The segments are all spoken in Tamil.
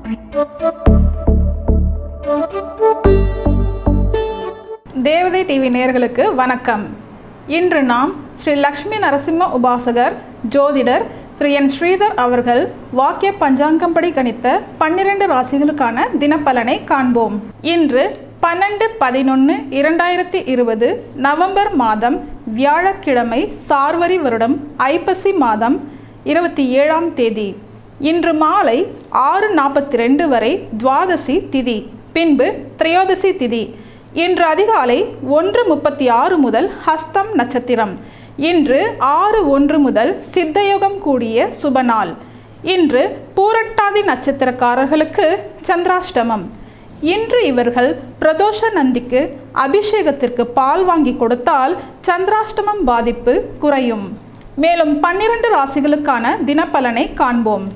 தேவதை டிவி நேயர்களுக்கு வணக்கம் இன்று நாம் ஸ்ரீ லக்ஷ்மி நரசிம்ம உபாசகர் ஜோதிடர் திரு என் ஸ்ரீதர் அவர்கள் வாக்கிய பஞ்சாங்கம்படி கணித்த பன்னிரண்டு ராசிகளுக்கான தினப்பலனை காண்போம் இன்று பன்னெண்டு பதினொன்று இரண்டாயிரத்தி இருபது நவம்பர் மாதம் வியாழக்கிழமை சார்வரி வருடம் ஐப்பசி மாதம் இருபத்தி ஏழாம் தேதி இன்று மாலை ஆறு நாற்பத்தி ரெண்டு வரை துவாதசி திதி பின்பு திரையோதசி திதி இன்று அதிகாலை ஒன்று முப்பத்தி ஆறு முதல் ஹஸ்தம் நட்சத்திரம் இன்று ஆறு ஒன்று முதல் சித்தயோகம் கூடிய சுபநாள் இன்று பூரட்டாதி நட்சத்திரக்காரர்களுக்கு சந்திராஷ்டமம் இன்று இவர்கள் பிரதோஷ நந்திக்கு அபிஷேகத்திற்கு பால் வாங்கி கொடுத்தால் சந்திராஷ்டமம் பாதிப்பு குறையும் மேலும் பன்னிரண்டு ராசிகளுக்கான தினப்பலனை காண்போம்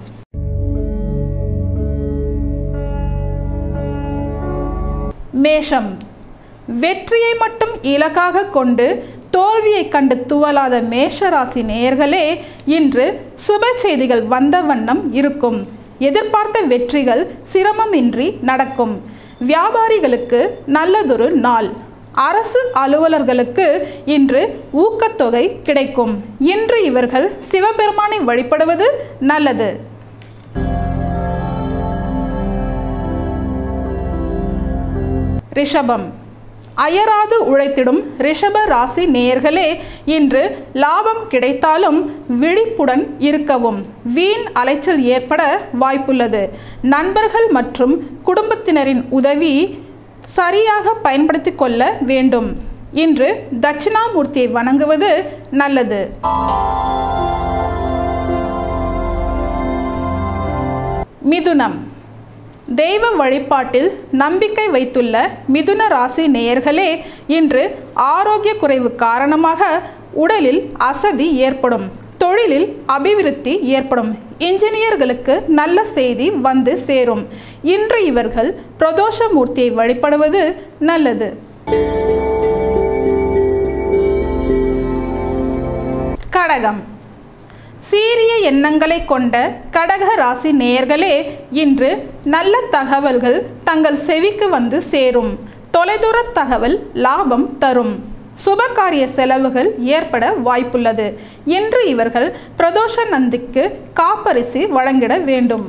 மேஷம் வெற்றியை மட்டும் இலக்காக கொண்டு தோல்வியை கண்டு துவலாத மேஷராசி நேயர்களே இன்று சுப செய்திகள் வந்த வண்ணம் இருக்கும் எதிர்பார்த்த வெற்றிகள் சிரமமின்றி நடக்கும் வியாபாரிகளுக்கு நல்லதொரு நாள் அரசு அலுவலர்களுக்கு இன்று ஊக்கத்தொகை கிடைக்கும் இன்று இவர்கள் சிவபெருமானை வழிபடுவது நல்லது ரிஷபம் அயராது உழைத்திடும் ரிஷப ராசி நேயர்களே இன்று லாபம் கிடைத்தாலும் விழிப்புடன் இருக்கவும் வீண் அலைச்சல் ஏற்பட வாய்ப்புள்ளது நண்பர்கள் மற்றும் குடும்பத்தினரின் உதவி சரியாக பயன்படுத்தி கொள்ள வேண்டும் இன்று தட்சிணாமூர்த்தியை வணங்குவது நல்லது மிதுனம் தெய்வ வழிபாட்டில் நம்பிக்கை வைத்துள்ள மிதுன ராசி நேயர்களே இன்று ஆரோக்கிய குறைவு காரணமாக உடலில் அசதி ஏற்படும் தொழிலில் அபிவிருத்தி ஏற்படும் இன்ஜினியர்களுக்கு நல்ல செய்தி வந்து சேரும் இன்று இவர்கள் பிரதோஷமூர்த்தியை வழிபடுவது நல்லது கடகம் சீரிய எண்ணங்களை கொண்ட கடக ராசி நேயர்களே இன்று நல்ல தகவல்கள் தங்கள் செவிக்கு வந்து சேரும் தொலைதூர தகவல் லாபம் தரும் சுபகாரிய செலவுகள் ஏற்பட வாய்ப்புள்ளது இன்று இவர்கள் பிரதோஷ நந்திக்கு காப்பரிசி வழங்கிட வேண்டும்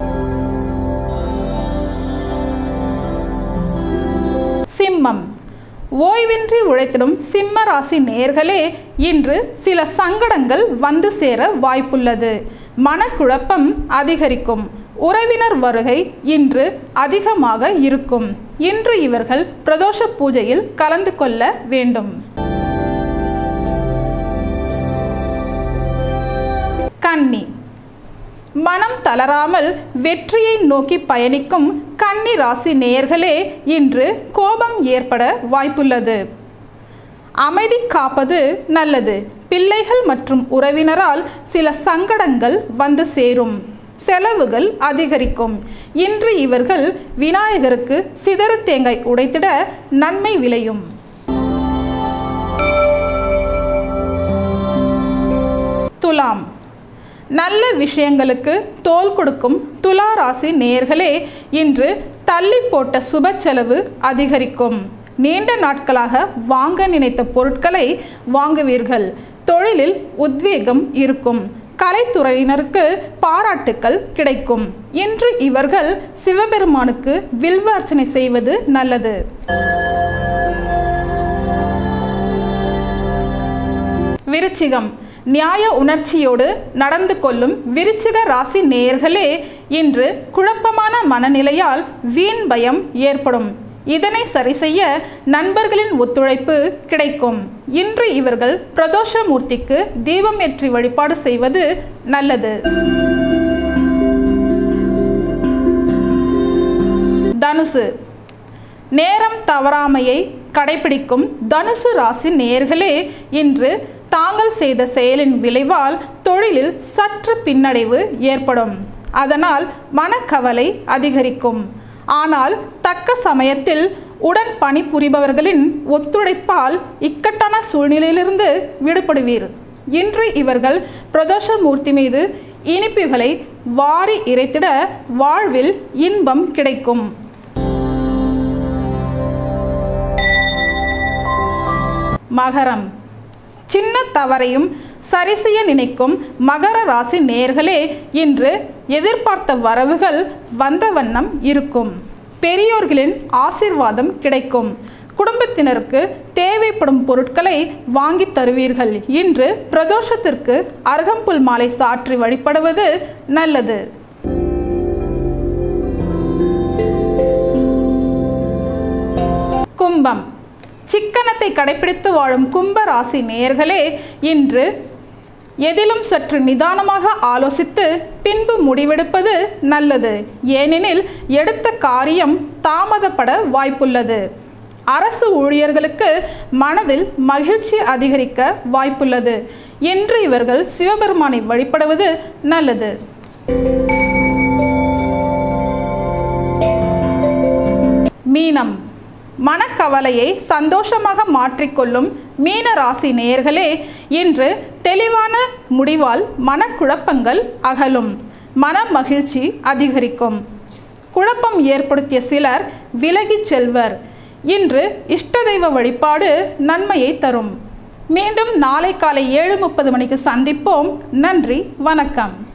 சிம்மம் ஓய்வின்றி உழைத்திடும் சிம்ம ராசி நேர்களே இன்று சில சங்கடங்கள் வந்து சேர வாய்ப்புள்ளது மனக்குழப்பம் அதிகரிக்கும் உறவினர் வருகை இன்று அதிகமாக இருக்கும் இன்று இவர்கள் பிரதோஷ பூஜையில் கலந்து கொள்ள வேண்டும் கன்னி மனம் தளராமல் வெற்றியை நோக்கி பயணிக்கும் கன்னி ராசி நேயர்களே இன்று கோபம் ஏற்பட வாய்ப்புள்ளது அமைதி காப்பது நல்லது பிள்ளைகள் மற்றும் உறவினரால் சில சங்கடங்கள் வந்து சேரும் செலவுகள் அதிகரிக்கும் இன்று இவர்கள் விநாயகருக்கு சிதறு தேங்காய் உடைத்திட நன்மை விளையும் துலாம் நல்ல விஷயங்களுக்கு தோல் கொடுக்கும் துலா ராசி நேயர்களே இன்று தள்ளி போட்ட சுப செலவு அதிகரிக்கும் நீண்ட நாட்களாக வாங்க நினைத்த பொருட்களை வாங்குவீர்கள் தொழிலில் உத்வேகம் இருக்கும் கலைத்துறையினருக்கு பாராட்டுக்கள் கிடைக்கும் இன்று இவர்கள் சிவபெருமானுக்கு வில்வ அர்ச்சனை செய்வது நல்லது விருச்சிகம் நியாய உணர்ச்சியோடு நடந்து கொள்ளும் விருச்சிக ராசி நேயர்களே இன்று குழப்பமான மனநிலையால் வீண் பயம் ஏற்படும் இதனை சரி செய்ய நண்பர்களின் ஒத்துழைப்பு கிடைக்கும் இன்று இவர்கள் பிரதோஷமூர்த்திக்கு தீபம் ஏற்றி வழிபாடு செய்வது நல்லது தனுசு நேரம் தவறாமையை கடைபிடிக்கும் தனுசு ராசி நேயர்களே இன்று தாங்கள் செய்த செயலின் விளைவால் தொழிலில் சற்று பின்னடைவு ஏற்படும் அதனால் மனக்கவலை அதிகரிக்கும் ஆனால் தக்க சமயத்தில் உடன் பணிபுரிபவர்களின் ஒத்துழைப்பால் இக்கட்டான சூழ்நிலையிலிருந்து விடுபடுவீர் இன்று இவர்கள் பிரதோஷ மூர்த்தி மீது இனிப்புகளை வாரி இறைத்திட வாழ்வில் இன்பம் கிடைக்கும் மகரம் சின்ன தவறையும் சரி செய்ய நினைக்கும் மகர ராசி நேர்களே இன்று எதிர்பார்த்த வரவுகள் வந்த வண்ணம் இருக்கும் பெரியோர்களின் ஆசிர்வாதம் கிடைக்கும் குடும்பத்தினருக்கு தேவைப்படும் பொருட்களை வாங்கி தருவீர்கள் இன்று பிரதோஷத்திற்கு அருகம்புல் மாலை சாற்றி வழிபடுவது நல்லது கும்பம் சிக்கனத்தை கடைபிடித்து வாழும் கும்ப ராசி நேயர்களே இன்று எதிலும் சற்று நிதானமாக ஆலோசித்து பின்பு முடிவெடுப்பது நல்லது ஏனெனில் எடுத்த காரியம் தாமதப்பட வாய்ப்புள்ளது அரசு ஊழியர்களுக்கு மனதில் மகிழ்ச்சி அதிகரிக்க வாய்ப்புள்ளது என்று இவர்கள் சிவபெருமானை வழிபடுவது நல்லது மீனம் மனக்கவலையை சந்தோஷமாக மாற்றிக்கொள்ளும் மீன ராசி நேயர்களே இன்று தெளிவான முடிவால் மனக்குழப்பங்கள் அகலும் மன மகிழ்ச்சி அதிகரிக்கும் குழப்பம் ஏற்படுத்திய சிலர் விலகிச் செல்வர் இன்று இஷ்ட தெய்வ வழிபாடு நன்மையை தரும் மீண்டும் நாளை காலை ஏழு முப்பது மணிக்கு சந்திப்போம் நன்றி வணக்கம்